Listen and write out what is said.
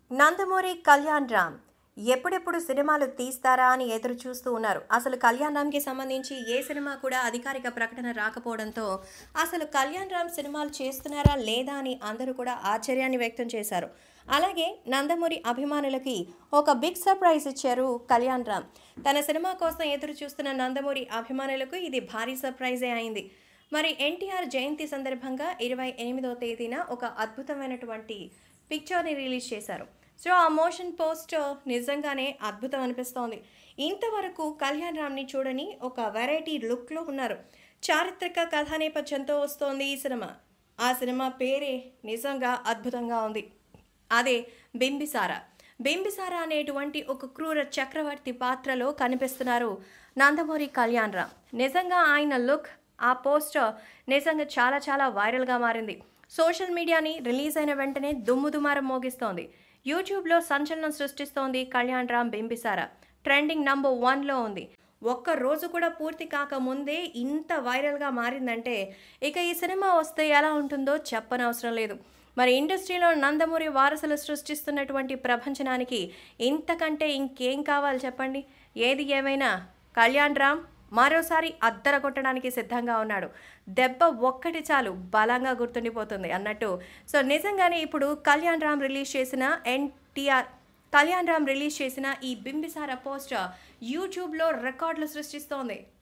నందమూరి కళ్యాణ్ రామ్ ఎప్పుడెప్పుడు సినిమాలు తీస్తారా అని ఎదురు చూస్తూ ఉన్నారు అసలు కళ్యాణ్ రామ్కి సంబంధించి ఏ సినిమా కూడా అధికారిక ప్రకటన రాకపోవడంతో అసలు కళ్యాణ్ రామ్ సినిమాలు చేస్తున్నారా లేదా అని అందరూ కూడా ఆశ్చర్యాన్ని వ్యక్తం చేశారు అలాగే నందమూరి అభిమానులకి ఒక బిగ్ సర్ప్రైజ్ ఇచ్చారు కళ్యాణ్ రామ్ తన సినిమా కోసం ఎదురు చూస్తున్న నందమూరి అభిమానులకు ఇది భారీ సర్ప్రైజే అయింది మరి ఎన్టీఆర్ జయంతి సందర్భంగా ఇరవై ఎనిమిదవ తేదీన ఒక అద్భుతమైనటువంటి పిక్చర్ని రిలీజ్ చేశారు సో ఆ మోషన్ పోస్ట్ నిజంగానే అద్భుతం అనిపిస్తోంది ఇంతవరకు కళ్యాణ్ రామ్ని చూడని ఒక వెరైటీ లుక్లో ఉన్నారు చారిత్రక కథా నేపథ్యంతో వస్తోంది ఈ సినిమా ఆ సినిమా పేరే నిజంగా అద్భుతంగా ఉంది అదే బింబిసార బింబిసార అనేటువంటి ఒక క్రూర చక్రవర్తి పాత్రలో కనిపిస్తున్నారు నందమూరి కళ్యాణ్ రామ్ నిజంగా ఆయన లుక్ ఆ పోస్టర్ నిజంగా చాలా చాలా వైరల్గా మారింది సోషల్ మీడియాని రిలీజ్ అయిన వెంటనే దుమ్ము దుమారం మోగిస్తోంది యూట్యూబ్లో సంచలనం సృష్టిస్తోంది కళ్యాణ్ రామ్ బింబిసార ట్రెండింగ్ నంబర్ వన్లో ఉంది ఒక్క రోజు కూడా పూర్తి కాకముందే ఇంత వైరల్గా మారిందంటే ఇక ఈ సినిమా వస్తే ఎలా ఉంటుందో చెప్పనవసరం లేదు మరి ఇండస్ట్రీలో నందమూరి వారసులు సృష్టిస్తున్నటువంటి ప్రపంచనానికి ఇంతకంటే ఇంకేం కావాలి చెప్పండి ఏది ఏమైనా కళ్యాణ్ రామ్ మరోసారి అద్దర కొట్టడానికి సిద్ధంగా ఉన్నాడు దెబ్బ ఒక్కటి చాలు బలంగా గుర్తుండిపోతుంది అన్నట్టు సో నిజంగానే ఇప్పుడు కళ్యాణ్ రామ్ రిలీజ్ చేసిన ఎన్టీఆర్ కళ్యాణ్ రామ్ రిలీజ్ చేసిన ఈ బింబిసార పోస్టర్ యూట్యూబ్లో రికార్డులు సృష్టిస్తోంది